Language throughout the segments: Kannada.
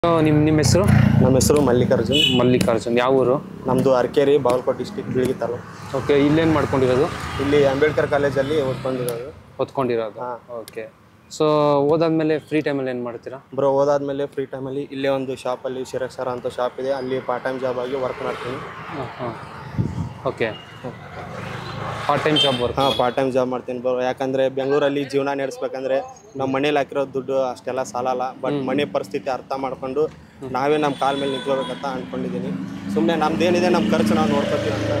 ನಿಮ್ಮ ನಿಮ್ಮ ಹೆಸರು ನಮ್ಮ ಹೆಸರು ಮಲ್ಲಿಕಾರ್ಜುನ್ ಮಲ್ಲಿಕಾರ್ಜುನ್ ಯಾವ ಊರು ನಮ್ಮದು ಅರಕೇರಿ ಬಾಗಲಕೋಟೆ ಡಿಸ್ಟಿಕ್ ಬೀಳ್ಗಿ ತಾಲೂಕು ಓಕೆ ಇಲ್ಲೇನು ಮಾಡ್ಕೊಂಡಿರೋದು ಇಲ್ಲಿ ಅಂಬೇಡ್ಕರ್ ಕಾಲೇಜಲ್ಲಿ ಓದ್ಕೊಂಡಿರೋದು ಓದ್ಕೊಂಡಿರೋದು ಹಾ. ಓಕೆ ಸೊ ಓದಾದ್ಮೇಲೆ ಫ್ರೀ ಟೈಮಲ್ಲಿ ಏನು ಮಾಡ್ತೀರಾ ಬ್ರೋ ಓದಾದ್ಮೇಲೆ ಫ್ರೀ ಟೈಮಲ್ಲಿ ಇಲ್ಲೇ ಒಂದು ಶಾಪಲ್ಲಿ ಶಿರಕ್ಷರ ಅಂತ ಶಾಪ್ ಇದೆ ಅಲ್ಲಿ ಪಾರ್ಟ್ ಟೈಮ್ ಜಾಬ್ ಆಗಿ ವರ್ಕ್ ಮಾಡ್ತೀನಿ ಹಾಂ ಹಾಂ okay part time job work ಹಾಂ ಪಾರ್ಟ್ ಟೈಮ್ ಜಾಬ್ ಮಾಡ್ತೀನಿ ಬ್ರೋ ಯಾಕಂದರೆ ಬೆಂಗಳೂರಲ್ಲಿ ಜೀವನ ನಡೆಸ್ಬೇಕಂದ್ರೆ ನಮ್ಮ ಮನೇಲಿ ಹಾಕಿರೋ ದುಡ್ಡು ಅಷ್ಟೆಲ್ಲ ಸಾಲಲ್ಲ ಬಟ್ ಮನೆ ಪರಿಸ್ಥಿತಿ ಅರ್ಥ ಮಾಡ್ಕೊಂಡು ನಾವೇ ನಮ್ಮ ಕಾಲ ಮೇಲೆ ನಿಂತ್ಕೋಬೇಕಂತ ಅಂದ್ಕೊಂಡಿದ್ದೀನಿ ಸುಮ್ಮನೆ ನಮ್ದೇನಿದೆ ನಮ್ಮ ಖರ್ಚು ನಾವು ನೋಡ್ಕೊತೀವಿ ಅಂತ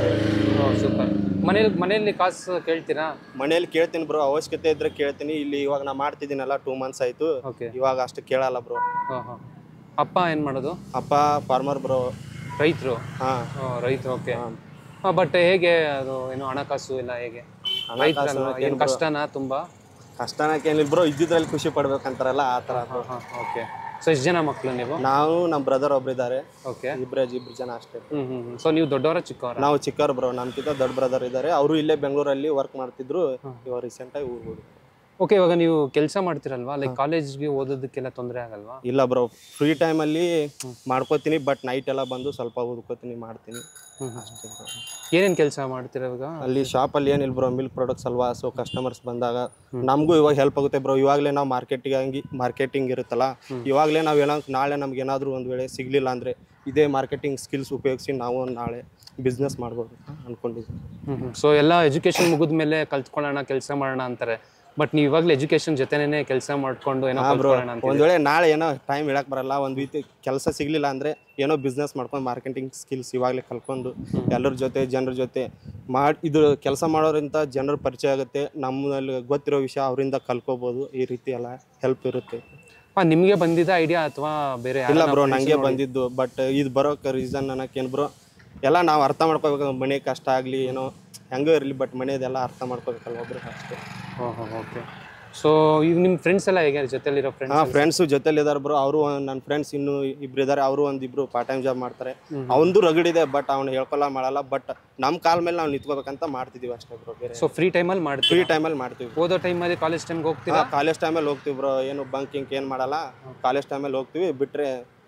ಸೂಪರ್ ಮನೇಲಿ ಮನೆಯಲ್ಲಿ ಕಾಸು ಕೇಳ್ತೀರಾ ಮನೇಲಿ ಕೇಳ್ತೀನಿ ಬ್ರೋ ಅವಶ್ಯಕತೆ ಇದ್ರೆ ಕೇಳ್ತೀನಿ ಇಲ್ಲಿ ಇವಾಗ ನಾ ಮಾಡ್ತಿದ್ದೀನಲ್ಲ ಟೂ ಮಂತ್ಸ್ ಆಯಿತು ಓಕೆ ಇವಾಗ ಅಷ್ಟು ಕೇಳಲ್ಲ ಬ್ರೋ ಹಾಂ ಹಾಂ ಅಪ್ಪ ಏನು ಮಾಡೋದು ಅಪ್ಪ ಫಾರ್ಮರ್ ಬ್ರೋ ರೈತರು ಹಾಂ ರೈತರು ಓಕೆ ಬಟ್ ಹೇಗೆ ಅದು ಏನು ಹಣಕಾಸು ಎಲ್ಲ ಹೇಗೆ ರೈತರಲ್ವಾ ಏನು ಕಷ್ಟನಾ ತುಂಬ ಕಷ್ಟನಕ್ಕೇನಿಲ್ಲ ಬ್ರೋ ಇದ್ದಿದ್ರಲ್ಲಿ ಖುಷಿ ಪಡ್ಬೇಕಂತಾರಲ್ಲ ಆ ಥರ ಹಾಂ ಹಾಂ ಓಕೆ ಸೊ ಎಷ್ಟು ಜನ ಮಕ್ಕಳು ನೀವು ನಾವು ನಮ್ಮ ಬ್ರದರ್ ಒಬ್ರಿದ್ದಾರೆ ಓಕೆ ಇಬ್ಬರೇ ಇಬ್ರು ಜನ ಅಷ್ಟೇ ಹ್ಞೂ ಹ್ಞೂ ಸೊ ನೀವು ದೊಡ್ಡವರ ಚಿಕ್ಕವರ ನಾವು ಚಿಕ್ಕವ್ರು ಬ್ರೋ ನಮ್ಗಿಂತ ದೊಡ್ಡ ಬ್ರದರ್ ಇದ್ದಾರೆ ಅವರು ಇಲ್ಲೇ ಬೆಂಗಳೂರಲ್ಲಿ ವರ್ಕ್ ಮಾಡ್ತಿದ್ರು ಇವಾಗ ರೀಸೆಂಟಾಗಿ ಊರಿಗೆ ಹೋದ್ರು ಓಕೆ ಇವಾಗ ನೀವು ಕೆಲಸ ಮಾಡ್ತಿರಲ್ವಾ ಲೈಕ್ ಕಾಲೇಜ್ಗೆ ಓದೋದಕ್ಕೆಲ್ಲ ತೊಂದರೆ ಆಗಲ್ವಾ ಇಲ್ಲ ಬ್ರೋ ಫ್ರೀ ಟೈಮಲ್ಲಿ ಮಾಡ್ಕೋತೀನಿ ಬಟ್ ನೈಟ್ ಎಲ್ಲ ಬಂದು ಸ್ವಲ್ಪ ಓದ್ಕೋತೀನಿ ಮಾಡ್ತೀನಿ ಅಷ್ಟೇ bro. ಏನೇನು ಕೆಲಸ ಮಾಡ್ತೀರ ಇವಾಗ ಅಲ್ಲಿ ಶಾಪಲ್ಲಿ ಏನಿಲ್ಲ ಬ್ರೋ ಮಿಲ್ಕ್ ಪ್ರಾಡಕ್ಟ್ಸ್ ಅಲ್ವಾ ಸೊ ಕಸ್ಟಮರ್ಸ್ ಬಂದಾಗ ನಮಗೂ ಇವಾಗ ಹೆಲ್ಪ್ ಆಗುತ್ತೆ ಬ್ರೋ ಇವಾಗಲೇ ನಾವು ಮಾರ್ಕೆಟಿಂಗ್ ಹಂಗಿ ಮಾರ್ಕೆಟಿಂಗ್ ಇರುತ್ತಲ್ಲ ಇವಾಗಲೇ ನಾವು ಏನೋ ನಾಳೆ ನಮ್ಗೆ ಏನಾದರೂ ಒಂದು ವೇಳೆ ಸಿಗಲಿಲ್ಲ ಅಂದರೆ ಇದೇ ಮಾರ್ಕೆಟಿಂಗ್ ಸ್ಕಿಲ್ಸ್ ಉಪಯೋಗಿಸಿ ನಾವು ನಾಳೆ ಬಿಸ್ನೆಸ್ ಮಾಡ್ಬೋದು ಅಂತ ಅನ್ಕೊಂಡಿದ್ದೀವಿ ಸೊ ಎಲ್ಲ ಎಜುಕೇಶನ್ ಮುಗಿದ ಮೇಲೆ ಕಲ್ತ್ಕೊಳ್ಳೋಣ ಕೆಲಸ ಮಾಡೋಣ ಅಂತಾರೆ ಬಟ್ ನೀವು ಇವಾಗಲೇ ಎಜುಕೇಶನ್ ಜೊತೆನೇ ಕೆಲಸ ಮಾಡ್ಕೊಂಡು ಏನೋ ಕಲ್ತ್ಕೊಳ್ಳೋಣ ಅಂತ ಒಂದು ವೇಳೆ ನಾಳೆ ಏನೋ ಟೈಮ್ ಹೇಳಕ್ ಬರಲ್ಲ ಒಂದು ರೀತಿ ಕೆಲಸ ಸಿಗಲಿಲ್ಲ ಅಂದರೆ ಏನೋ ಬಿಸ್ನೆಸ್ ಮಾಡ್ಕೊಂಡು ಮಾರ್ಕೆಟಿಂಗ್ ಸ್ಕಿಲ್ಸ್ ಇವಾಗಲೇ ಕಲ್ತ್ಕೊಂಡು ಎಲ್ಲರ ಜೊತೆ ಜನರ ಜೊತೆ ಮಾಡಿ ಇದು ಕೆಲಸ ಮಾಡೋದ್ರಿಂದ ಜನರ ಪರಿಚಯ ಆಗುತ್ತೆ ನಮ್ಮಲ್ಲಿ ಗೊತ್ತಿರೋ ವಿಷಯ ಅವರಿಂದ ಕಲ್ಕೋಬೋದು ಈ ರೀತಿ ಎಲ್ಲ ಹೆಲ್ಪ್ ಇರುತ್ತೆ ಹಾಂ ನಿಮಗೆ ಬಂದಿದ್ದ ಐಡಿಯಾ ಅಥವಾ ಬೇರೆ ಇಲ್ಲ ಬ್ರೋ ನನಗೆ ಬಂದಿದ್ದು ಬಟ್ ಇದು ಬರೋಕೆ ರೀಸನ್ ಅನ್ನೋಕ್ಕೇನು ಬ್ರೋ ಎಲ್ಲ ನಾವು ಅರ್ಥ ಮಾಡ್ಕೋಬೇಕು ಮನೆ ಕಷ್ಟ ಆಗಲಿ ಏನೋ ಹೆಂಗೋ ಇರಲಿ ಬಟ್ ಮನೆಯದೆಲ್ಲ ಅರ್ಥ ಮಾಡ್ಕೋಬೇಕಲ್ಲ ಒಬ್ರು ಅಷ್ಟೇ ಓಹೋ ಓಕೆ ಸೊ ಈಗ ನಿಮ್ಮ ಫ್ರೆಂಡ್ಸ್ ಎಲ್ಲ ಹೇಗೆ ಜೊತೆಲಿರೋ ಫ್ರೆಂಡ್ಸ್ ಹಾಂ ಫ್ರೆಂಡ್ಸು ಜೊತೆಲಿ ಇದಾರೆ ಬ್ರೋ ಅವರು ನನ್ನ ಫ್ರೆಂಡ್ಸ್ ಇನ್ನೂ ಇಬ್ರು ಇದ್ದಾರೆ ಅವರು ಒಂದು ಇಬ್ರು ಪಾರ್ಟ್ ಟೈಮ್ ಜಾಬ್ ಮಾಡ್ತಾರೆ ಅವಂದು ರಗಡಿದೆ ಬಟ್ ಅವ್ನು ಹೇಳ್ಕೊಲ್ಲ ಮಾಡಲ್ಲ ಬಟ್ ನಮ್ಮ ಕಾಲ ಮೇಲೆ ನಾವು ನಿಂತ್ಕೋಬೇಕಂತ ಮಾಡ್ತಿದೀವಿ ಅಷ್ಟೇ ಬ್ರೋ ಬೇರೆ ಸೊ ಫ್ರೀ ಟೈಮಲ್ಲಿ ಮಾಡ್ತೀವಿ ಫ್ರೀ ಟೈಮಲ್ಲಿ ಮಾಡ್ತೀವಿ ಓದೋ ಟೈಮಲ್ಲಿ ಕಾಲೇಜ್ ಟೈಮ್ಗೆ ಹೋಗ್ತೀರಾ ಕಾಲೇಜ್ ಟೈಮಲ್ಲಿ ಹೋಗ್ತೀವಿ ಬ್ರೋ ಏನು ಬಂಕಿಂಗ್ ಏನು ಮಾಡಲ್ಲ ಕಾಲೇಜ್ ಟೈಮಲ್ಲಿ ಹೋಗ್ತೀವಿ ಬಿಟ್ಟರೆ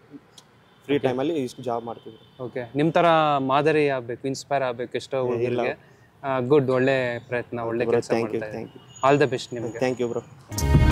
ಫ್ರೀ ಟೈಮಲ್ಲಿ ಇಷ್ಟು ಜಾಬ್ ಮಾಡ್ತೀವಿ ಓಕೆ ನಿಮ್ಮ ಥರ ಮಾದರಿ ಆಗಬೇಕು ಇನ್ಸ್ಪೈರ್ ಆಗಬೇಕು ಎಷ್ಟೋ ಹುಡುಗರಿಗೆ ಗುಡ್ ಒಳ್ಳೆ ಪ್ರಯತ್ನ ಒಳ್ಳೆ ಕೆಲಸ ಥ್ಯಾಂಕ್ ಯು ಮಾಡ್ತಾ thank you all the best ನಿಮಗೆ ಥ್ಯಾಂಕ್ ಯು ಬ್ರೋ